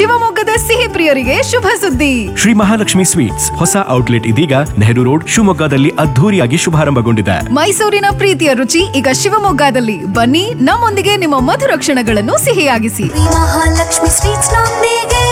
ಶಿವಮೊಗ್ಗದ ಸಿಹಿ ಪ್ರಿಯರಿಗೆ ಶುಭ ಸುದ್ದಿ ಶ್ರೀ ಮಹಾಲಕ್ಷ್ಮಿ ಸ್ವೀಟ್ಸ್ ಹೊಸ ಔಟ್ಲೆಟ್ ಇದೀಗ ನೆಹರು ರೋಡ್ ಶಿವಮೊಗ್ಗದಲ್ಲಿ ಅದ್ಧೂರಿಯಾಗಿ ಶುಭಾರಂಭಗೊಂಡಿದೆ ಮೈಸೂರಿನ ಪ್ರೀತಿಯ ರುಚಿ ಈಗ ಶಿವಮೊಗ್ಗದಲ್ಲಿ ಬನ್ನಿ ನಮ್ಮೊಂದಿಗೆ ನಿಮ್ಮ ಮಧುರ ಕ್ಷಣಗಳನ್ನು ಸಿಹಿಯಾಗಿಸಿ ಮಹಾಲಕ್ಷ್ಮಿ ಸ್ವೀಟ್ಸ್ ನೊಂದಿಗೆ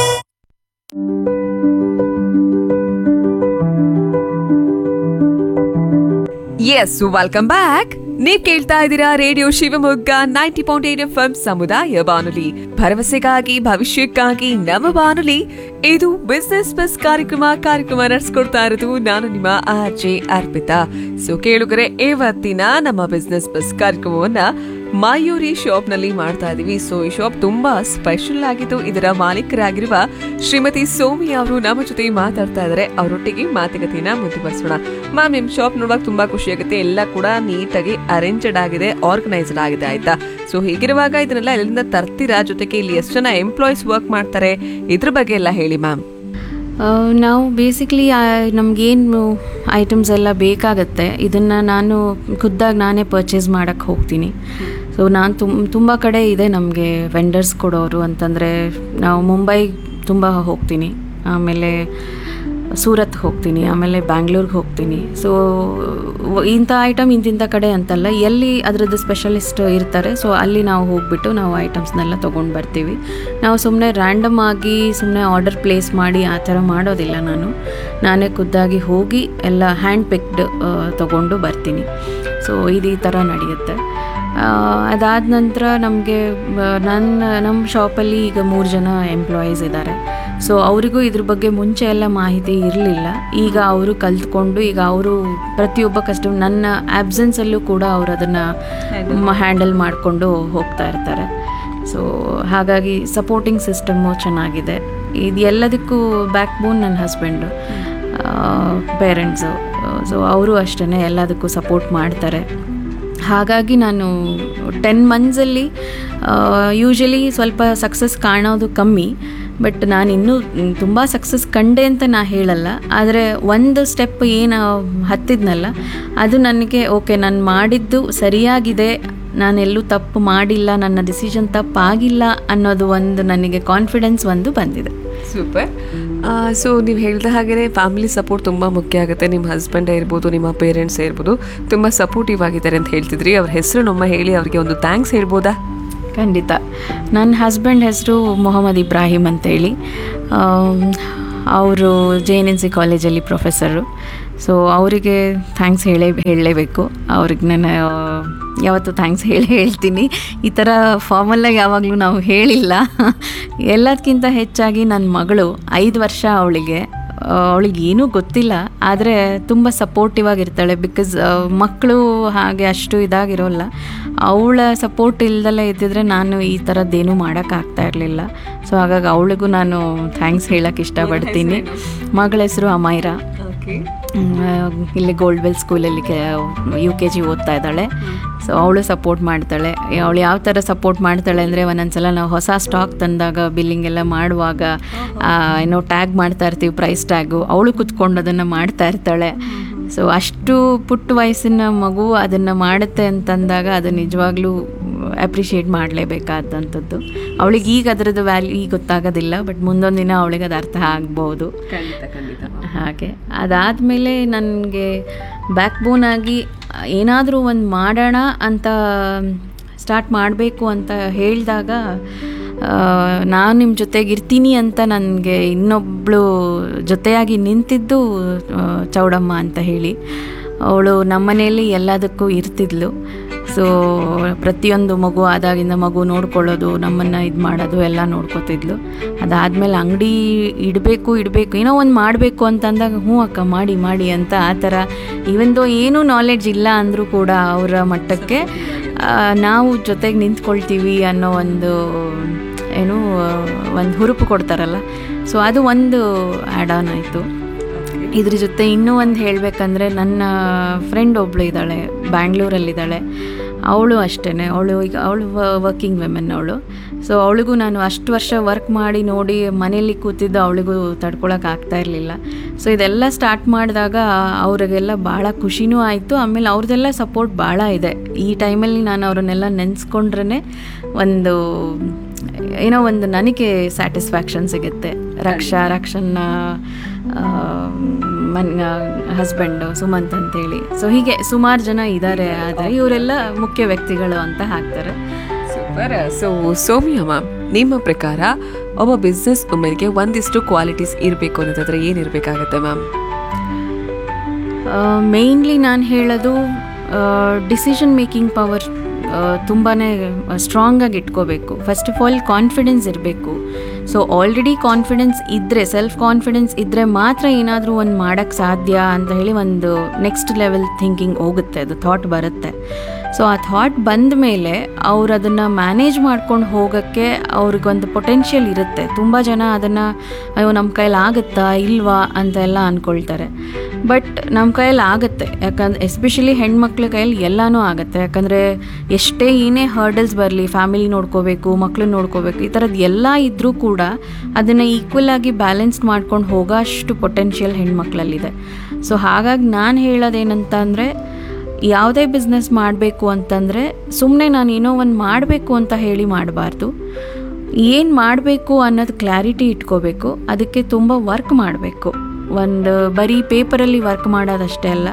ಎಸ್ ವೆಲ್ಕಮ್ ಬ್ಯಾಕ್ ನೀವ್ ಕೇಳ್ತಾ ಇದ್ದೀರಾ radio Shivamogga ninety point eight F M ಸಮುದಾಯ ಬಾನುಲಿ ಭರವಸೆಗಾಗಿ ಭವಿಷ್ಯಕ್ಕಾಗಿ ನಮ್ಮ ಬಾನುಲಿ ಇದು ಬಿಸ್ನೆಸ್ ಬಸ್ ಕಾರ್ಯಕ್ರಮ ಕಾರ್ಯಕ್ರಮ ನಡೆಸ್ಕೊಡ್ತಾ ಇರೋದು ನಾನು ನಿಮ್ಮ ಆರ್ ಜೆ ಅರ್ಪಿತಾ ಸೊ ಕೇಳುಗರೆ ಇವತ್ತಿನ ನಮ್ಮ ಬಿಸ್ನೆಸ್ ಬಸ್ ಕಾರ್ಯಕ್ರಮವನ್ನ ಮಾಯೂರಿ ಶಾಪ್ ನಲ್ಲಿ ಮಾಡ್ತಾ ಇದೀವಿ ಸೊ ಈ ಶಾಪ್ ತುಂಬಾ ಸ್ಪೆಷಲ್ ಆಗಿದ್ದು ಇದರ ಮಾಲೀಕರಾಗಿರುವ ಶ್ರೀಮತಿ ಸೋಮಿ ಅವರು ನಮ್ಮ ಜೊತೆ ಮಾತಾಡ್ತಾ ಇದ್ದಾರೆ ಅವರೊಟ್ಟಿಗೆ ಮಾತುಕತೆಯನ್ನ ಮುಂದುವರಿಸೋಣ ಮ್ಯಾಮ್ ನಿಮ್ ಶಾಪ್ ನೋಡುವಾಗ ತುಂಬಾ ಖುಷಿ ಆಗುತ್ತೆ ಎಲ್ಲ ಕೂಡ ನೀಟಾಗಿ ಅರೇಂಜೆಡ್ ಆಗಿದೆ ಆರ್ಗನೈಸ್ಡ್ ಆಗಿದೆ ಆಯ್ತಾ ಸೊ ಹೀಗಿರುವಾಗ ಇದನ್ನೆಲ್ಲ ಎಲ್ಲಿಂದ ತರ್ತೀರಾ ಜೊತೆಗೆ ಇಲ್ಲಿ ಎಷ್ಟು ಜನ ಎಂಪ್ಲಾಯೀಸ್ ವರ್ಕ್ ಮಾಡ್ತಾರೆ ಇದ್ರ ಬಗ್ಗೆ ಎಲ್ಲ ಹೇಳಿ ಮ್ಯಾಮ್ ಆ, ನಾವು ಬೇಸಿಕ್ಲಿ ನಮಗೇನು ಐಟಮ್ಸ್ ಎಲ್ಲ ಬೇಕಾಗತ್ತೆ ಇದನ್ನು ನಾನು ಖುದ್ದಾಗಿ ನಾನೇ ಪರ್ಚೇಸ್ ಮಾಡೋಕ್ಕೆ ಹೋಗ್ತೀನಿ ಸೊ ನಾನು ತುಂಬ ತುಂಬ ಕಡೆ ಇದೆ ನಮಗೆ ವೆಂಡರ್ಸ್ ಕೊಡೋರು ಅಂತಂದರೆ ನಾವು ಮುಂಬೈ ತುಂಬ ಹೋಗ್ತೀನಿ ಆಮೇಲೆ ಸೂರತ್ ಹೋಗ್ತೀನಿ ಆಮೇಲೆ ಬ್ಯಾಂಗ್ಳೂರ್ಗೆ ಹೋಗ್ತೀನಿ ಸೊ ಇಂಥ ಐಟಮ್ ಇಂತಿಂಥ ಕಡೆ ಅಂತಲ್ಲ ಎಲ್ಲಿ ಅದರದ್ದು ಸ್ಪೆಷಲಿಸ್ಟ್ ಇರ್ತಾರೆ ಸೊ ಅಲ್ಲಿ ನಾವು ಹೋಗ್ಬಿಟ್ಟು ನಾವು ಐಟಮ್ಸ್ನೆಲ್ಲ ತೊಗೊಂಡು ಬರ್ತೀವಿ ನಾವು ಸುಮ್ಮನೆ ರ್ಯಾಂಡಮ್ ಆಗಿ ಸುಮ್ಮನೆ ಆರ್ಡರ್ ಪ್ಲೇಸ್ ಮಾಡಿ ಆ ಥರ ಮಾಡೋದಿಲ್ಲ ನಾನು ನಾನೇ ಖುದ್ದಾಗಿ ಹೋಗಿ ಎಲ್ಲ ಹ್ಯಾಂಡ್ ಪಿಕ್ಡ್ ತೊಗೊಂಡು ಬರ್ತೀನಿ ಸೊ ಇದು ಈ ಥರ ನಡೆಯುತ್ತೆ ಅದಾದ ನಂತರ ನಮಗೆ ನನ್ನ ನಮ್ಮ ಶಾಪಲ್ಲಿ ಈಗ ಮೂರು ಜನ ಎಂಪ್ಲಾಯೀಸ್ ಇದ್ದಾರೆ ಸೊ ಅವರಿಗೂ ಇದ್ರ ಬಗ್ಗೆ ಮುಂಚೆ ಎಲ್ಲ ಮಾಹಿತಿ ಇರಲಿಲ್ಲ ಈಗ ಅವರು ಕಲ್ತ್ಕೊಂಡು ಈಗ ಅವರು ಪ್ರತಿಯೊಬ್ಬ ಕಸ್ಟಮರ್ ನನ್ನ ಆಬ್ಸೆನ್ಸಲ್ಲೂ ಕೂಡ ಅವರು ಅದನ್ನು ಹ್ಯಾಂಡಲ್ ಮಾಡಿಕೊಂಡು ಹೋಗ್ತಾ ಇರ್ತಾರೆ ಸೊ ಹಾಗಾಗಿ ಸಪೋರ್ಟಿಂಗ್ ಸಿಸ್ಟಮ್ಮು ಚೆನ್ನಾಗಿದೆ ಇದು ಎಲ್ಲದಕ್ಕೂ ಬ್ಯಾಕ್ ಬೋನ್ ನನ್ನ ಹಸ್ಬೆಂಡು ಪೇರೆಂಟ್ಸು ಸೊ ಅವರು ಅಷ್ಟೇ ಎಲ್ಲದಕ್ಕೂ ಸಪೋರ್ಟ್ ಮಾಡ್ತಾರೆ ಹಾಗಾಗಿ ನಾನು ಟೆನ್ ಮಂತ್ಸಲ್ಲಿ ಯೂಶಲಿ ಸ್ವಲ್ಪ ಸಕ್ಸಸ್ ಕಾಣೋದು ಕಮ್ಮಿ ಬಟ್ ನಾನು ಇನ್ನೂ ತುಂಬ ಸಕ್ಸಸ್ ಕಂಡೆ ಅಂತ ನಾ ಹೇಳಲ್ಲ ಆದರೆ ಒಂದು ಸ್ಟೆಪ್ ಏನು ಹತ್ತಿದ್ನಲ್ಲ ಅದು ನನಗೆ ಓಕೆ ನಾನು ಮಾಡಿದ್ದು ಸರಿಯಾಗಿದೆ ನಾನೆಲ್ಲೂ ತಪ್ಪು ಮಾಡಿಲ್ಲ ನನ್ನ ಡಿಸಿಷನ್ ತಪ್ಪಾಗಿಲ್ಲ ಅನ್ನೋದು ಒಂದು ನನಗೆ ಕಾನ್ಫಿಡೆನ್ಸ್ ಒಂದು ಬಂದಿದೆ ಸೂಪರ್ ಸೊ ನೀವು ಹೇಳಿದ ಹಾಗೆ ಫ್ಯಾಮಿಲಿ ಸಪೋರ್ಟ್ ತುಂಬ ಮುಖ್ಯ ಆಗುತ್ತೆ ನಿಮ್ಮ ಹಸ್ಬೆಂಡೇ ಇರ್ಬೋದು ನಿಮ್ಮ ಪೇರೆಂಟ್ಸ್ ಇರ್ಬೋದು ತುಂಬ ಸಪೋರ್ಟಿವ್ ಆಗಿದ್ದಾರೆ ಅಂತ ಹೇಳ್ತಿದ್ರಿ ಅವ್ರ ಹೆಸರು ನಮ್ಮ ಹೇಳಿ ಅವರಿಗೆ ಒಂದು ಥ್ಯಾಂಕ್ಸ್ ಹೇಳ್ಬೋದಾ ಖಂಡಿತ ನನ್ನ ಹಸ್ಬೆಂಡ್ ಹೆಸರು ಮೊಹಮ್ಮದ್ ಇಬ್ರಾಹಿಂ ಅಂತೇಳಿ ಅವರು ಜೆ ಎನ್ ಎನ್ ಸಿ ಕಾಲೇಜಲ್ಲಿ ಪ್ರೊಫೆಸರು ಸೊ ಅವರಿಗೆ ಥ್ಯಾಂಕ್ಸ್ ಹೇಳೇ ಹೇಳಲೇಬೇಕು ಅವ್ರಿಗೆ ನಾನು ಯಾವತ್ತೂ ಥ್ಯಾಂಕ್ಸ್ ಹೇಳಿ ಹೇಳ್ತೀನಿ ಈ ಥರ ಫಾರ್ಮಲ್ಲಾಗಿ ಯಾವಾಗಲೂ ನಾವು ಹೇಳಿಲ್ಲ ಎಲ್ಲದಕ್ಕಿಂತ ಹೆಚ್ಚಾಗಿ ನನ್ನ ಮಗಳು ಐದು ವರ್ಷ ಅವಳಿಗೆ ಅವಳಿಗೆ ಏನೂ ಗೊತ್ತಿಲ್ಲ ಆದರೆ ತುಂಬ ಸಪೋರ್ಟಿವ್ ಆಗಿರ್ತಾಳೆ ಬಿಕಾಸ್ ಮಕ್ಕಳು ಹಾಗೆ ಅಷ್ಟು ಇದಾಗಿರೋಲ್ಲ ಅವಳ ಸಪೋರ್ಟ್ ಇಲ್ದಲೇ ಇದ್ದಿದ್ರೆ ನಾನು ಈ ಥರದ್ದೇನೂ ಮಾಡೋಕ್ಕಾಗ್ತಾ ಇರಲಿಲ್ಲ ಸೊ ಹಾಗಾಗಿ ಅವಳಿಗೂ ನಾನು ಥ್ಯಾಂಕ್ಸ್ ಹೇಳೋಕ್ಕೆ ಇಷ್ಟಪಡ್ತೀನಿ ಮಗಳ ಹೆಸರು ಅಮೈರಾ ಇಲ್ಲಿ ಗೋಲ್ಡ್ ಬೆಲ್ ಸ್ಕೂಲಲ್ಲಿ ಕೆ ಯು ಕೆ ಜಿ ಓದ್ತಾ ಇದ್ದಾಳೆ ಸೊ ಅವಳು ಸಪೋರ್ಟ್ ಮಾಡ್ತಾಳೆ ಅವಳು ಯಾವ ಥರ ಸಪೋರ್ಟ್ ಮಾಡ್ತಾಳೆ ಅಂದರೆ ಒಂದೊಂದ್ಸಲ ನಾವು ಹೊಸ ಸ್ಟಾಕ್ ತಂದಾಗ ಬಿಲ್ಲಿಂಗ್ ಎಲ್ಲ ಮಾಡುವಾಗ ಏನೋ ಟ್ಯಾಗ್ ಮಾಡ್ತಾ ಇರ್ತೀವಿ ಪ್ರೈಸ್ ಟ್ಯಾಗು ಅವಳು ಕುತ್ಕೊಂಡು ಅದನ್ನು ಮಾಡ್ತಾ ಇರ್ತಾಳೆ ಸೊ ಅಷ್ಟು ಪುಟ್ಟ ವಯಸ್ಸಿನ ಮಗು ಅದನ್ನು ಮಾಡುತ್ತೆ ಅಂತಂದಾಗ ಅದು ನಿಜವಾಗ್ಲೂ ಅಪ್ರಿಷಿಯೇಟ್ ಮಾಡಲೇಬೇಕಾದಂಥದ್ದು ಅವಳಿಗೆ ಈಗ ಅದರದ್ದು ವ್ಯಾಲ್ಯೂ ಈಗ ಗೊತ್ತಾಗೋದಿಲ್ಲ ಬಟ್ ಮುಂದೊಂದು ದಿನ ಅವಳಿಗೆ ಅದು ಅರ್ಥ ಆಗ್ಬೋದು ಹಾಗೆ ಅದಾದಮೇಲೆ ನನಗೆ ಬ್ಯಾಕ್ ಬೋನ್ ಆಗಿ ಏನಾದರೂ ಒಂದು ಮಾಡೋಣ ಅಂತ ಸ್ಟಾರ್ಟ್ ಮಾಡಬೇಕು ಅಂತ ಹೇಳಿದಾಗ ನಾನು ನಿಮ್ಮ ಜೊತೆಗೆ ಇರ್ತೀನಿ ಅಂತ ನನಗೆ ಇನ್ನೊಬ್ಬಳು ಜೊತೆಯಾಗಿ ನಿಂತಿದ್ದು ಚೌಡಮ್ಮ ಅಂತ ಹೇಳಿ ಅವಳು ನಮ್ಮನೆಯಲ್ಲಿ ಎಲ್ಲದಕ್ಕೂ ಇರ್ತಿದ್ಲು ಸೊ ಪ್ರತಿಯೊಂದು ಮಗು ಆದಾಗಿಂದ ಮಗು ನೋಡ್ಕೊಳ್ಳೋದು ನಮ್ಮನ್ನು ಇದು ಮಾಡೋದು ಎಲ್ಲ ನೋಡ್ಕೋತಿದ್ಲು ಅದಾದಮೇಲೆ ಅಂಗಡಿ ಇಡಬೇಕು ಇಡಬೇಕು ಏನೋ ಒಂದು ಮಾಡಬೇಕು ಅಂತಂದಾಗ ಹ್ಞೂ ಅಕ್ಕ ಮಾಡಿ ಮಾಡಿ ಅಂತ ಆ ಥರ ಇವಂದು ಏನೂ ನಾಲೆಡ್ಜ್ ಇಲ್ಲ ಅಂದರೂ ಕೂಡ ಅವರ ಮಟ್ಟಕ್ಕೆ ನಾವು ಜೊತೆಗೆ ನಿಂತ್ಕೊಳ್ತೀವಿ ಅನ್ನೋ ಒಂದು ಏನು ಒಂದು ಹುರುಪು ಕೊಡ್ತಾರಲ್ಲ ಸೊ ಅದು ಒಂದು ಆ್ಯಡ್ ಆನ್ ಆಯಿತು ಇದ್ರ ಜೊತೆ ಇನ್ನೂ ಒಂದು ಹೇಳಬೇಕಂದ್ರೆ ನನ್ನ ಫ್ರೆಂಡ್ ಒಬ್ಳು ಇದ್ದಾಳೆ ಬ್ಯಾಂಗ್ಳೂರಲ್ಲಿದ್ದಾಳೆ ಅವಳು ಅಷ್ಟೇ ಅವಳು ಈಗ ಅವಳು ವರ್ಕಿಂಗ್ ವೆಮೆನ್ ಅವಳು ಸೊ ಅವಳಿಗೂ ನಾನು ಅಷ್ಟು ವರ್ಷ ವರ್ಕ್ ಮಾಡಿ ನೋಡಿ ಮನೇಲಿ ಕೂತಿದ್ದು ಅವಳಿಗೂ ತಡ್ಕೊಳಕ್ಕೆ ಆಗ್ತಾ ಇರಲಿಲ್ಲ ಸೊ ಇದೆಲ್ಲ ಸ್ಟಾರ್ಟ್ ಮಾಡಿದಾಗ ಅವ್ರಿಗೆಲ್ಲ ಭಾಳ ಖುಷಿನೂ ಆಯಿತು ಆಮೇಲೆ ಅವ್ರದ್ದೆಲ್ಲ ಸಪೋರ್ಟ್ ಭಾಳ ಇದೆ ಈ ಟೈಮಲ್ಲಿ ನಾನು ಅವ್ರನ್ನೆಲ್ಲ ನೆನೆಸ್ಕೊಂಡ್ರೆ ಒಂದು ಏನೋ ಒಂದು ನನಗೆ ಸ್ಯಾಟಿಸ್ಫ್ಯಾಕ್ಷನ್ ಸಿಗುತ್ತೆ ರಕ್ಷಾ ರಕ್ಷನ್ನ ಮನ್ ಹಸ್ಬೆಂಡು ಸುಮಂತ್ ಅಂತೇಳಿ ಸೊ ಹೀಗೆ ಸುಮಾರು ಜನ ಇದ್ದಾರೆ ಆದರೆ ಇವರೆಲ್ಲ ಮುಖ್ಯ ವ್ಯಕ್ತಿಗಳು ಅಂತ ಹಾಕ್ತಾರೆ ಸೂಪರ್ ಸೊ ಸೌಮ್ಯ ಮ್ಯಾಮ್ ನಿಮ್ಮ ಪ್ರಕಾರ ಒಬ್ಬ ಬಿಸ್ನೆಸ್ ವುಮೆನ್ಗೆ ಒಂದಿಷ್ಟು ಕ್ವಾಲಿಟೀಸ್ ಇರಬೇಕು ಅನ್ನೋದಾದ್ರೆ ಏನಿರಬೇಕಾಗತ್ತೆ ಮ್ಯಾಮ್ ಮೇಯ್ನ್ಲಿ ನಾನು ಹೇಳೋದು ಡಿಸಿಷನ್ ಮೇಕಿಂಗ್ ಪವರ್ ತುಂಬಾ ಸ್ಟ್ರಾಂಗಾಗಿ ಇಟ್ಕೋಬೇಕು ಫಸ್ಟ್ ಆಫ್ ಆಲ್ ಕಾನ್ಫಿಡೆನ್ಸ್ ಇರಬೇಕು ಸೊ ಆಲ್ರೆಡಿ ಕಾನ್ಫಿಡೆನ್ಸ್ ಇದ್ದರೆ ಸೆಲ್ಫ್ ಕಾನ್ಫಿಡೆನ್ಸ್ ಇದ್ದರೆ ಮಾತ್ರ ಏನಾದರೂ ಒಂದು ಮಾಡೋಕ್ಕೆ ಸಾಧ್ಯ ಅಂತ ಹೇಳಿ ಒಂದು ನೆಕ್ಸ್ಟ್ ಲೆವೆಲ್ ಥಿಂಕಿಂಗ್ ಹೋಗುತ್ತೆ ಅದು ಥಾಟ್ ಬರುತ್ತೆ ಸೊ ಆ ಥಾಟ್ ಬಂದ ಮೇಲೆ ಅವ್ರು ಅದನ್ನು ಮ್ಯಾನೇಜ್ ಮಾಡ್ಕೊಂಡು ಹೋಗೋಕ್ಕೆ ಅವ್ರಿಗೊಂದು ಪೊಟೆನ್ಷಿಯಲ್ ಇರುತ್ತೆ ತುಂಬ ಜನ ಅದನ್ನು ಅಯ್ಯೋ ನಮ್ಮ ಕೈಲಿ ಆಗುತ್ತಾ ಇಲ್ವಾ ಅಂತ ಎಲ್ಲ ಅಂದ್ಕೊಳ್ತಾರೆ ಬಟ್ ನಮ್ಮ ಕೈಯಲ್ಲಿ ಆಗುತ್ತೆ ಯಾಕಂದ್ರೆ ಎಸ್ಪೆಷಲಿ ಹೆಣ್ಮಕ್ಳ ಕೈಯಲ್ಲಿ ಎಲ್ಲನೂ ಆಗುತ್ತೆ ಯಾಕಂದರೆ ಎಷ್ಟೇ ಏನೇ ಹರ್ಡಲ್ಸ್ ಬರಲಿ ಫ್ಯಾಮಿಲಿ ನೋಡ್ಕೋಬೇಕು ಮಕ್ಳು ನೋಡ್ಕೋಬೇಕು ಈ ಥರದ್ದು ಎಲ್ಲ ಇದ್ದರೂ ಕೂಡ ಅದನ್ನು ಈಕ್ವಲ್ ಆಗಿ ಬ್ಯಾಲೆನ್ಸ್ ಮಾಡ್ಕೊಂಡು ಹೋಗೋ ಅಷ್ಟು ಪೊಟೆನ್ಷಿಯಲ್ ಹೆಣ್ಮಕ್ಳಲ್ಲಿದೆ ಸೊ ಹಾಗಾಗಿ ನಾನು ಹೇಳೋದೇನಂತ ಅಂದರೆ ಯಾವುದೇ ಬಿಸ್ನೆಸ್ ಮಾಡಬೇಕು ಅಂತಂದರೆ ಸುಮ್ಮನೆ ನಾನು ಏನೋ ಒಂದು ಮಾಡಬೇಕು ಅಂತ ಹೇಳಿ ಮಾಡಬಾರ್ದು ಏನು ಮಾಡಬೇಕು ಅನ್ನೋದು ಕ್ಲಾರಿಟಿ ಇಟ್ಕೋಬೇಕು ಅದಕ್ಕೆ ತುಂಬ ವರ್ಕ್ ಮಾಡಬೇಕು ಒಂದು ಬರೀ ಪೇಪರಲ್ಲಿ ವರ್ಕ್ ಮಾಡೋದಷ್ಟೇ ಅಲ್ಲ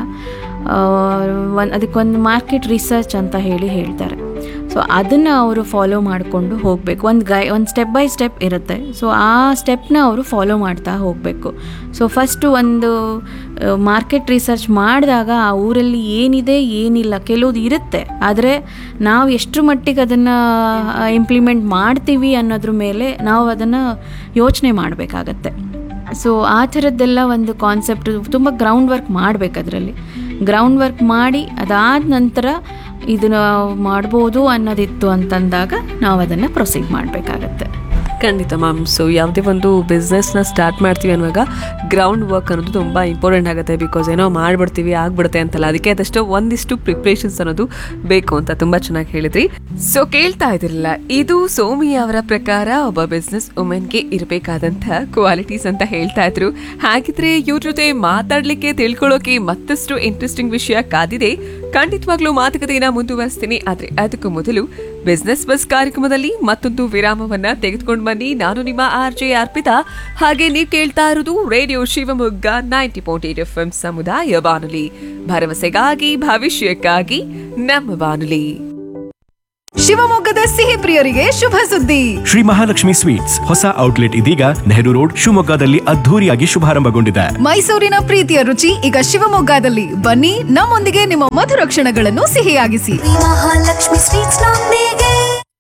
ಒಂದು ಅದಕ್ಕೊಂದು ಮಾರ್ಕೆಟ್ ರಿಸರ್ಚ್ ಅಂತ ಹೇಳಿ ಹೇಳ್ತಾರೆ ಸೊ ಅದನ್ನು ಅವರು ಫಾಲೋ ಮಾಡಿಕೊಂಡು ಹೋಗಬೇಕು ಒಂದು ಗೈ ಒಂದು ಸ್ಟೆಪ್ ಬೈ ಸ್ಟೆಪ್ ಇರುತ್ತೆ ಸೊ ಆ ಸ್ಟೆಪ್ನ ಅವರು ಫಾಲೋ ಮಾಡ್ತಾ ಹೋಗಬೇಕು ಸೊ ಫಸ್ಟು ಒಂದು ಮಾರ್ಕೆಟ್ ರಿಸರ್ಚ್ ಮಾಡಿದಾಗ ಆ ಊರಲ್ಲಿ ಏನಿದೆ ಏನಿಲ್ಲ ಕೆಲವ್ದು ಇರುತ್ತೆ ಆದರೆ ನಾವು ಎಷ್ಟು ಮಟ್ಟಿಗೆ ಅದನ್ನು ಇಂಪ್ಲಿಮೆಂಟ್ ಮಾಡ್ತೀವಿ ಅನ್ನೋದ್ರ ಮೇಲೆ ನಾವು ಅದನ್ನು ಯೋಚನೆ ಮಾಡಬೇಕಾಗತ್ತೆ ಸೊ ಆ ಥರದ್ದೆಲ್ಲ ಒಂದು ಕಾನ್ಸೆಪ್ಟ್ ತುಂಬ ಗ್ರೌಂಡ್ ವರ್ಕ್ ಮಾಡಬೇಕು ಅದರಲ್ಲಿ ಗ್ರೌಂಡ್ ವರ್ಕ್ ಮಾಡಿ ಅದಾದ ನಂತರ ಇದನ್ನು ಮಾಡ್ಬೋದು ಅನ್ನೋದಿತ್ತು ಅಂತಂದಾಗ ನಾವು ಅದನ್ನು ಪ್ರೊಸೀಡ್ ಮಾಡಬೇಕಾಗತ್ತೆ ಖಂಡಿತ ಮ್ಯಾಮ್ ಸೊ ಯಾವುದೇ ಒಂದು ಬಿಸ್ನೆಸ್ನ ಸ್ಟಾರ್ಟ್ ಮಾಡ್ತೀವಿ ಅನ್ನುವಾಗ ಗ್ರೌಂಡ್ ವರ್ಕ್ ಅನ್ನೋದು ತುಂಬ ಇಂಪಾರ್ಟೆಂಟ್ ಆಗುತ್ತೆ ಬಿಕಾಸ್ ಏನೋ ಮಾಡ್ಬಿಡ್ತೀವಿ ಆಗ್ಬಿಡುತ್ತೆ ಅಂತಲ್ಲ ಅದಕ್ಕೆ ಅದಷ್ಟು ಒಂದಿಷ್ಟು ಪ್ರಿಪ್ರೇಷನ್ಸ್ ಅನ್ನೋದು ಬೇಕು ಅಂತ ತುಂಬ ಚೆನ್ನಾಗಿ ಹೇಳಿದ್ರಿ ಸೊ ಕೇಳ್ತಾ ಇದಿರಲ್ಲ ಇದು ಸೋಮಿ ಅವರ ಪ್ರಕಾರ ಒಬ್ಬ ಬಿಸ್ನೆಸ್ ವುಮೆನ್ಗೆ ಇರಬೇಕಾದಂಥ ಕ್ವಾಲಿಟೀಸ್ ಅಂತ ಹೇಳ್ತಾ ಇದ್ರು ಹಾಗಿದ್ರೆ ಇವ್ರ ಜೊತೆ ಮಾತಾಡ್ಲಿಕ್ಕೆ ತಿಳ್ಕೊಳ್ಳೋಕೆ ಮತ್ತಷ್ಟು ಇಂಟ್ರೆಸ್ಟಿಂಗ್ ವಿಷಯ ಕಾದಿದೆ ಖಂಡಿತವಾಗ್ಲೂ ಮಾತುಕತೆಯನ್ನ ಮುಂದುವರಿಸ್ತೀನಿ ಆದ್ರೆ ಅದಕ್ಕೂ ಮೊದಲು ಬಿಸ್ನೆಸ್ ಬಸ್ ಕಾರ್ಯಕ್ರಮದಲ್ಲಿ ಮತ್ತೊಂದು ವಿರಾಮವನ್ನ ತೆಗೆದುಕೊಂಡು ಬನ್ನಿ ನಾನು ನಿಮ್ಮ ಆರ್ ಜೆ ಅರ್ಪಿತಾ ಹಾಗೆ ನೀವು ಕೇಳ್ತಾ ಇರೋದು radio Shivamogga ninety point eight F M ಸಮುದಾಯ ಬಾನುಲಿ ಭರವಸೆಗಾಗಿ ಭವಿಷ್ಯಕ್ಕಾಗಿ ನಮ್ಮ ಬಾನುಲಿ ಶಿವಮೊಗ್ಗದ ಸಿಹಿ ಪ್ರಿಯರಿಗೆ ಶುಭ ಸುದ್ದಿ ಶ್ರೀ ಮಹಾಲಕ್ಷ್ಮಿ ಸ್ವೀಟ್ಸ್ ಹೊಸ ಔಟ್ಲೆಟ್ ಇದೀಗ ನೆಹರು ರೋಡ್ ಶಿವಮೊಗ್ಗದಲ್ಲಿ ಅದ್ಧೂರಿಯಾಗಿ ಶುಭಾರಂಭಗೊಂಡಿದೆ ಮೈಸೂರಿನ ಪ್ರೀತಿಯ ರುಚಿ ಈಗ ಶಿವಮೊಗ್ಗದಲ್ಲಿ ಬನ್ನಿ ನಮ್ಮೊಂದಿಗೆ ನಿಮ್ಮ ಮಧುರ ಕ್ಷಣಗಳನ್ನು ಸಿಹಿಯಾಗಿಸಿ ಶ್ರೀ ಮಹಾಲಕ್ಷ್ಮಿ ಸ್ವೀಟ್ಸ್ ನೊಂದಿಗೆ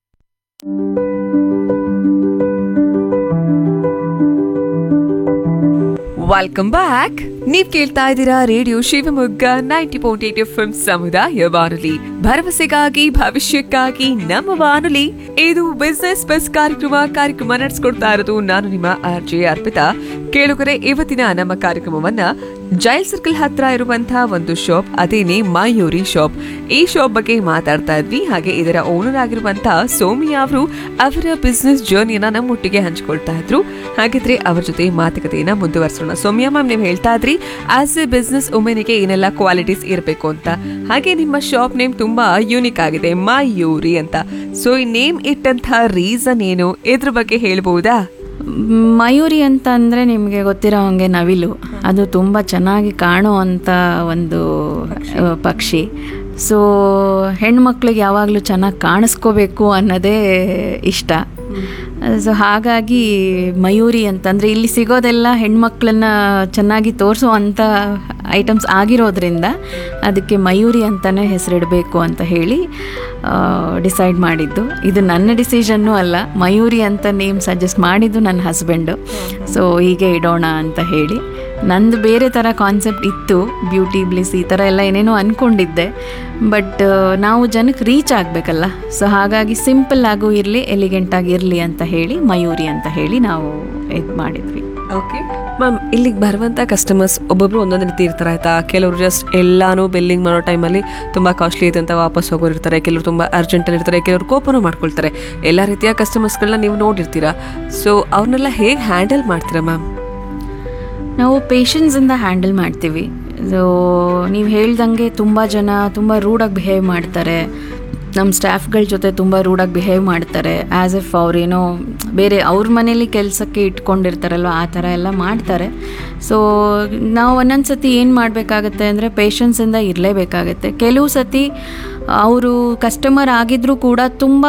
ವೆಲ್ಕಮ್ ಬ್ಯಾಕ್ ನೀವ್ ಕೇಳ್ತಾ ಇದ್ದೀರಾ radio Shivamogga ninety point eight F M ಸಮುದಾಯ ಬಾನುಲಿ ಭರವಸೆಗಾಗಿ ಭವಿಷ್ಯಕ್ಕಾಗಿ ನಮ್ಮ ಬಾನುಲಿ ಇದು ಬಿಸ್ನೆಸ್ ಬಸ್ ಕಾರ್ಯಕ್ರಮ ಕಾರ್ಯಕ್ರಮ ನಡೆಸ್ಕೊಡ್ತಾ ಇರೋದು ನಾನು ನಿಮ್ಮ ಆರ್ ಜೆ ಅರ್ಪಿತಾ ಕೇಳುಗರೆ ಇವತ್ತಿನ ನಮ್ಮ ಕಾರ್ಯಕ್ರಮವನ್ನ ಜೈಲ್ ಸರ್ಕಲ್ ಹತ್ರ ಇರುವಂತಹ ಒಂದು ಶಾಪ್ ಅದೇನೆ ಮಯೂರಿ ಶಾಪ್ ಈ ಶಾಪ್ ಬಗ್ಗೆ ಮಾತಾಡ್ತಾ ಇದ್ವಿ ಹಾಗೆ ಇದರ ಓನರ್ ಆಗಿರುವಂತಹ ಸೋಮಿಯಾ ಅವರು ಅವರ ಬಿಸ್ನೆಸ್ ಜರ್ನಿಯನ್ನ ನಮ್ಮೊಟ್ಟಿಗೆ ಹಂಚ್ಕೊಳ್ತಾ ಇದ್ರು ಹಾಗಿದ್ರೆ ಅವ್ರ ಜೊತೆ ಮಾತುಕತೆಯನ್ನ ಮುಂದುವರಿಸೋಣ ಸೌಮ್ಯ ಮ್ಯಾಮ್ ನೀವು ಹೇಳ್ತಾ ಇದ್ರಿ ಆಸ್ ಎ ಬಿಸ್ನೆಸ್ ವುಮೆನ್ಗೆ ಏನೆಲ್ಲ ಕ್ವಾಲಿಟೀಸ್ ಇರಬೇಕು ಅಂತ ಹಾಗೆ ನಿಮ್ಮ ಶಾಪ್ ನೇಮ್ ತುಂಬಾ ಯೂನಿಕ್ ಆಗಿದೆ ಮಯೂರಿ ಅಂತ ಸೊ ಈ ನೇಮ್ ಇಟ್ಟಂತಹ ರೀಸನ್ ಏನು ಇದ್ರ ಬಗ್ಗೆ ಹೇಳ್ಬಹುದಾ ಮಯೂರಿ ಅಂತ ಅಂದರೆ ನಿಮಗೆ ಗೊತ್ತಿರೋ ಹಾಗೆ ನವಿಲು ಅದು ತುಂಬ ಚೆನ್ನಾಗಿ ಕಾಣೋ ಅಂಥ ಒಂದು ಆ, ಪಕ್ಷಿ ಸೊ ಹೆಣ್ಮಕ್ಳಿಗೆ ಯಾವಾಗಲೂ ಚೆನ್ನಾಗಿ ಕಾಣಿಸ್ಕೋಬೇಕು ಅನ್ನೋದೇ ಇಷ್ಟ ಸೊ ಹಾಗಾಗಿ ಮಯೂರಿ ಅಂತಂದರೆ ಇಲ್ಲಿ ಸಿಗೋದೆಲ್ಲ ಹೆಣ್ಮಕ್ಳನ್ನ ಚೆನ್ನಾಗಿ ತೋರಿಸೋ ಅಂಥ ಐಟಮ್ಸ್ ಆಗಿರೋದ್ರಿಂದ ಅದಕ್ಕೆ ಮಯೂರಿ ಅಂತಲೇ ಹೆಸರಿಡಬೇಕು ಅಂತ ಹೇಳಿ ಡಿಸೈಡ್ ಮಾಡಿದ್ದು ಇದು ನನ್ನ ಡಿಸಿಷನ್ನು ಅಲ್ಲ ಮಯೂರಿ ಅಂತ ನೇಮ್ ಸಜೆಸ್ಟ್ ಮಾಡಿದ್ದು ನನ್ನ ಹಸ್ಬೆಂಡು ಸೊ ಹೀಗೆ ಇಡೋಣ ಅಂತ ಹೇಳಿ ನಂದು ಬೇರೆ ಥರ ಕಾನ್ಸೆಪ್ಟ್ ಇತ್ತು ಬ್ಯೂಟಿ ಬ್ಲಿಸ್ ಈ ಥರ ಎಲ್ಲ ಏನೇನೋ ಅಂದ್ಕೊಂಡಿದ್ದೆ ಬಟ್ ನಾವು ಜನಕ್ಕೆ ರೀಚ್ ಆಗಬೇಕಲ್ಲ ಸೊ ಹಾಗಾಗಿ ಸಿಂಪಲ್ ಆಗು ಇರಲಿ ಎಲಿಗೆಂಟ್ ಆಗಿರಲಿ ಅಂತ ಹೇಳಿ ಮಯೂರಿ ಅಂತ ಹೇಳಿ ನಾವು ಇದು ಮಾಡಿದ್ವಿ ಓಕೆ ಮ್ಯಾಮ್ ಇಲ್ಲಿಗೆ ಬರುವಂಥ ಕಸ್ಟಮರ್ಸ್ ಒಬ್ಬೊಬ್ರು ಒಂದೊಂದು ರೀತಿ ಇರ್ತಾರೆ ಆಯ್ತಾ ಕೆಲವರು ಜಸ್ಟ್ ಎಲ್ಲಾನು ಬಿಲ್ಲಿಂಗ್ ಮಾಡೋ ಟೈಮಲ್ಲಿ ತುಂಬ ಕಾಸ್ಟ್ಲಿ ಇದೆ ಅಂತ ವಾಪಸ್ ಹೋಗೋರು ಇರ್ತಾರೆ ಕೆಲವರು ತುಂಬ ಅರ್ಜೆಂಟಲ್ಲಿ ಇರ್ತಾರೆ ಕೆಲವರು ಕೋಪನೂ ಮಾಡ್ಕೊಳ್ತಾರೆ ಎಲ್ಲ ರೀತಿಯ ಕಸ್ಟಮರ್ಸ್ಗಳನ್ನ ನೀವು ನೋಡಿರ್ತೀರಾ ಸೊ ಅವ್ರನ್ನೆಲ್ಲ ಹೇಗೆ ಹ್ಯಾಂಡಲ್ ಮಾಡ್ತೀರಾ ಮ್ಯಾಮ್ ನಾವು ಪೇಷನ್ಸಿಂದ ಹ್ಯಾಂಡಲ್ ಮಾಡ್ತೀವಿ ಸೊ ನೀವು ಹೇಳ್ದಂಗೆ ತುಂಬ ಜನ ತುಂಬ ರೂಡಾಗಿ ಬಿಹೇವ್ ಮಾಡ್ತಾರೆ ನಮ್ಮ ಸ್ಟಾಫ್ಗಳ ಜೊತೆ ತುಂಬ ರೂಡಾಗಿ ಬಿಹೇವ್ ಮಾಡ್ತಾರೆ ಆ್ಯಸ್ ಇಫ್ ಅವ್ರೇನೋ ಬೇರೆ ಅವ್ರ ಮನೇಲಿ ಕೆಲಸಕ್ಕೆ ಇಟ್ಕೊಂಡಿರ್ತಾರಲ್ವ ಆ ಥರ ಎಲ್ಲ ಮಾಡ್ತಾರೆ ಸೊ ನಾವು ಒಂದೊಂದು ಸತಿ ಏನು ಮಾಡಬೇಕಾಗತ್ತೆ ಅಂದರೆ ಪೇಷನ್ಸಿಂದ ಇರಲೇಬೇಕಾಗತ್ತೆ ಕೆಲವು ಸತಿ ಅವರು ಕಸ್ಟಮರ್ ಆಗಿದ್ರೂ ಕೂಡ ತುಂಬ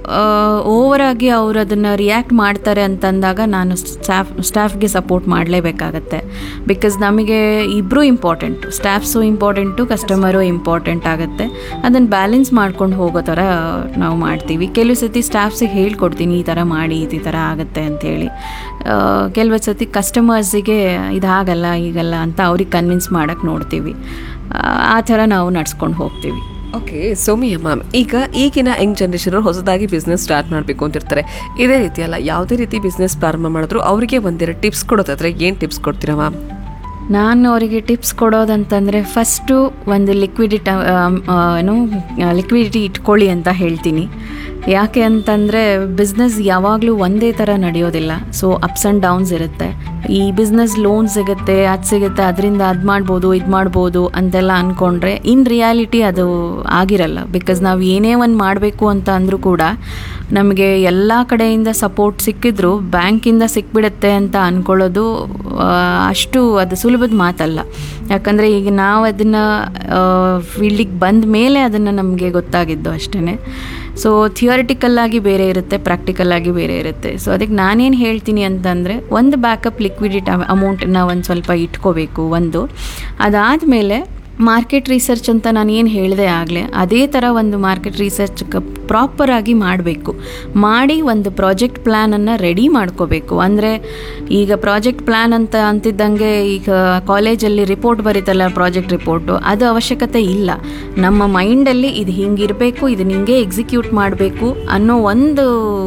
ಓವರಾಗಿ ಅವರು ಅದನ್ನು ರಿಯಾಕ್ಟ್ ಮಾಡ್ತಾರೆ ಅಂತಂದಾಗ ನಾನು ಸ್ಟಾಫ್ ಸ್ಟಾಫ್ಗೆ ಸಪೋರ್ಟ್ ಮಾಡಲೇಬೇಕಾಗತ್ತೆ ಬಿಕಾಸ್ ನಮಗೆ ಇಬ್ಬರೂ important staffs important customer important ಆಗುತ್ತೆ ಅದನ್ನು ಬ್ಯಾಲೆನ್ಸ್ ಮಾಡ್ಕೊಂಡು ಹೋಗೋ ಥರ ನಾವು ಮಾಡ್ತೀವಿ ಕೆಲವು ಸತಿ ಸ್ಟಾಫ್ಸಿಗೆ ಹೇಳ್ಕೊಡ್ತೀನಿ ಈ ಥರ ಮಾಡಿ ಈ ಥರ ಆಗುತ್ತೆ ಅಂಥೇಳಿ ಕೆಲವು ಸತಿ ಕಸ್ಟಮರ್ಸಿಗೆ ಇದಾಗಲ್ಲ ಈಗಲ್ಲ ಅಂತ ಅವ್ರಿಗೆ ಕನ್ವಿನ್ಸ್ ಮಾಡೋಕ್ಕೆ ನೋಡ್ತೀವಿ ಆ, ಆ ಥರ ನಾವು ನಡ್ಸ್ಕೊಂಡು ಹೋಗ್ತೀವಿ ಓಕೆ ಸೌಮ್ಯ ಮ್ಯಾಮ್ ಈಗ ಈಗಿನ ಯಂಗ್ ಜನರೇಷನ್ ಹೊಸದಾಗಿ ಬಿಸ್ನೆಸ್ ಸ್ಟಾರ್ಟ್ ಮಾಡಬೇಕು ಅಂತಿರ್ತಾರೆ ಇದೇ ರೀತಿ ಅಲ್ಲ ಯಾವುದೇ ರೀತಿ ಬಿಸ್ನೆಸ್ ಪ್ರಾರಂಭ ಮಾಡಿದ್ರು ಅವರಿಗೆ ಒಂದೆರಡು ಟಿಪ್ಸ್ ಕೊಡೋದಾದ್ರೆ ಏನು ಟಿಪ್ಸ್ ಕೊಡ್ತೀರಾ ಮ್ಯಾಮ್ ನಾನು ಅವರಿಗೆ ಟಿಪ್ಸ್ ಕೊಡೋದಂತಂದರೆ ಫಸ್ಟು ಒಂದು ಲಿಕ್ವಿಡಿಟಿ ಏನು ಲಿಕ್ವಿಡಿಟಿ ಇಟ್ಕೊಳ್ಳಿ ಅಂತ ಹೇಳ್ತೀನಿ ಯಾಕೆ ಅಂತಂದರೆ ಬಿಸ್ನೆಸ್ ಯಾವಾಗಲೂ ಒಂದೇ ಥರ ನಡೆಯೋದಿಲ್ಲ ಸೊ ಅಪ್ಸ್ ಆ್ಯಂಡ್ ಡೌನ್ಸ್ ಇರುತ್ತೆ ಈ ಬಿಸ್ನೆಸ್ ಲೋನ್ ಸಿಗುತ್ತೆ ಅದು ಸಿಗುತ್ತೆ ಅದರಿಂದ ಅದು ಮಾಡ್ಬೋದು ಇದು ಮಾಡ್ಬೋದು ಅಂತೆಲ್ಲ ಅಂದ್ಕೊಂಡ್ರೆ ಇನ್ ರಿಯಾಲಿಟಿ ಅದು ಆಗಿರಲ್ಲ ಬಿಕಾಸ್ ನಾವು ಏನೇ ಒಂದು ಮಾಡಬೇಕು ಅಂತ ಅಂದರೂ ಕೂಡ ನಮಗೆ ಎಲ್ಲ ಕಡೆಯಿಂದ ಸಪೋರ್ಟ್ ಸಿಕ್ಕಿದ್ರು ಬ್ಯಾಂಕಿಂದ ಸಿಕ್ಬಿಡುತ್ತೆ ಅಂತ ಅಂದ್ಕೊಳ್ಳೋದು ಆ, ಅಷ್ಟು ಅದು ಸುಲಭದ ಮಾತಲ್ಲ ಯಾಕಂದರೆ ಈಗ ನಾವು ಅದನ್ನು ಫೀಲ್ಡಿಗೆ ಬಂದ ಮೇಲೆ ಅದನ್ನು ನಮಗೆ ಗೊತ್ತಾಗಿದ್ದು ಅಷ್ಟೇ ಸೊ ಥಿಯರಿಟಿಕಲ್ ಆಗಿ ಬೇರೆ ಇರುತ್ತೆ ಪ್ರಾಕ್ಟಿಕಲ್ ಆಗಿ ಬೇರೆ ಇರುತ್ತೆ ಸೊ ಅದಕ್ಕೆ ನಾನೇನು ಹೇಳ್ತೀನಿ ಅಂತಂದರೆ ಒಂದು ಬ್ಯಾಕಪ್ ಲಿಕ್ವಿಡಿಟಿ ಅಮೌಂಟನ್ನ ಒಂದು ಸ್ವಲ್ಪ ಇಟ್ಕೋಬೇಕು ಒಂದು ಅದಾದಮೇಲೆ ಮಾರ್ಕೆಟ್ ರಿಸರ್ಚ್ ಅಂತ ನಾನು ಏನು ಹೇಳಿದೆ ಆಗಲೇ ಅದೇ ಥರ ಒಂದು ಮಾರ್ಕೆಟ್ ರಿಸರ್ಚ್ ಪ್ರಾಪರಾಗಿ ಮಾಡಬೇಕು ಮಾಡಿ ಒಂದು ಪ್ರಾಜೆಕ್ಟ್ ಪ್ಲ್ಯಾನನ್ನು ರೆಡಿ ಮಾಡ್ಕೋಬೇಕು ಅಂದರೆ ಈಗ ಪ್ರಾಜೆಕ್ಟ್ ಪ್ಲ್ಯಾನ್ ಅಂತ ಅಂತಿದ್ದಂಗೆ ಈಗ ಕಾಲೇಜಲ್ಲಿ ರಿಪೋರ್ಟ್ ಬರೀತಲ್ಲ ಪ್ರಾಜೆಕ್ಟ್ ರಿಪೋರ್ಟು ಅದು ಅವಶ್ಯಕತೆ ಇಲ್ಲ ನಮ್ಮ ಮೈಂಡಲ್ಲಿ ಇದು ಹಿಂಗಿರಬೇಕು ಇದನ್ನ ಹಿಂಗೆ ಎಕ್ಸಿಕ್ಯೂಟ್ ಮಾಡಬೇಕು ಅನ್ನೋ ಒಂದು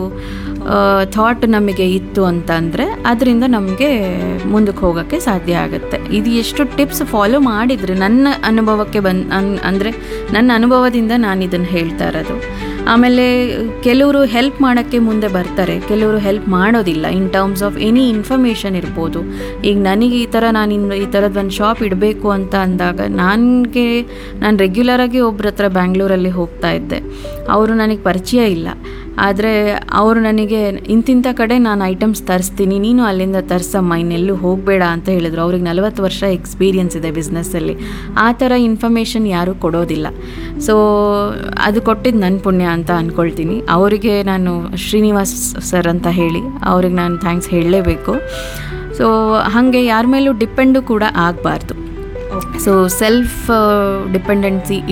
ಥಾಟ್ ನಮಗೆ ಇತ್ತು ಅಂತ ಅಂದರೆ ಅದರಿಂದ ನಮಗೆ ಮುಂದಕ್ಕೆ ಹೋಗೋಕ್ಕೆ ಸಾಧ್ಯ ಆಗುತ್ತೆ ಇದು ಎಷ್ಟು ಟಿಪ್ಸ್ ಫಾಲೋ ಮಾಡಿದರೆ ನನ್ನ ಅನುಭವಕ್ಕೆ ಬಂದು ಅನ್ ಅಂದರೆ ನನ್ನ ಅನುಭವದಿಂದ ನಾನು ಇದನ್ನು ಹೇಳ್ತಾ ಇರೋದು ಆಮೇಲೆ ಕೆಲವರು ಹೆಲ್ಪ್ ಮಾಡೋಕ್ಕೆ ಮುಂದೆ ಬರ್ತಾರೆ ಕೆಲವರು ಹೆಲ್ಪ್ ಮಾಡೋದಿಲ್ಲ in terms of any information ಇರ್ಬೋದು ಈಗ ನನಗೆ ಈ ಥರ ನಾನು ಇನ್ನು ಈ ಥರದ್ದು ಒಂದು ಶಾಪ್ ಇಡಬೇಕು ಅಂತ ಅಂದಾಗ ನನಗೆ ನಾನು ರೆಗ್ಯುಲರಾಗಿ ಒಬ್ರ ಹತ್ರ ಬ್ಯಾಂಗ್ಳೂರಲ್ಲಿ ಹೋಗ್ತಾ ಇದ್ದೆ ಅವರು ನನಗೆ ಪರಿಚಯ ಇಲ್ಲ ಆದರೆ ಅವರು ನನಗೆ ಇಂತಿಂಥ ಕಡೆ ನಾನು ಐಟಮ್ಸ್ ತರಿಸ್ತೀನಿ ನೀನು ಅಲ್ಲಿಂದ ತರಿಸಮ್ಮ ಇನ್ನೆಲ್ಲೂ ಹೋಗಬೇಡ ಅಂತ ಹೇಳಿದ್ರು ಅವ್ರಿಗೆ ನಲವತ್ತು ವರ್ಷ ಎಕ್ಸ್ಪೀರಿಯನ್ಸ್ ಇದೆ ಬಿಸ್ನೆಸ್ಸಲ್ಲಿ ಆ ಥರ ಇನ್ಫಾರ್ಮೇಷನ್ ಯಾರೂ ಕೊಡೋದಿಲ್ಲ ಸೊ ಅದು ಕೊಟ್ಟಿದ್ದು ನನ್ನ ಪುಣ್ಯ ಅಂತ ಅಂದ್ಕೊಳ್ತೀನಿ ಅವರಿಗೆ ನಾನು ಶ್ರೀನಿವಾಸ್ ಸರ್ ಅಂತ ಹೇಳಿ ಅವ್ರಿಗೆ ನಾನು ಥ್ಯಾಂಕ್ಸ್ ಹೇಳಲೇಬೇಕು ಸೊ ಹಾಗೆ ಯಾರ ಮೇಲೂ ಡಿಪೆಂಡು ಕೂಡ ಆಗಬಾರ್ದು ಸೊ ಸೆಲ್ಫ್ ಡಿಪೆಂಡೆನ್ಸಿ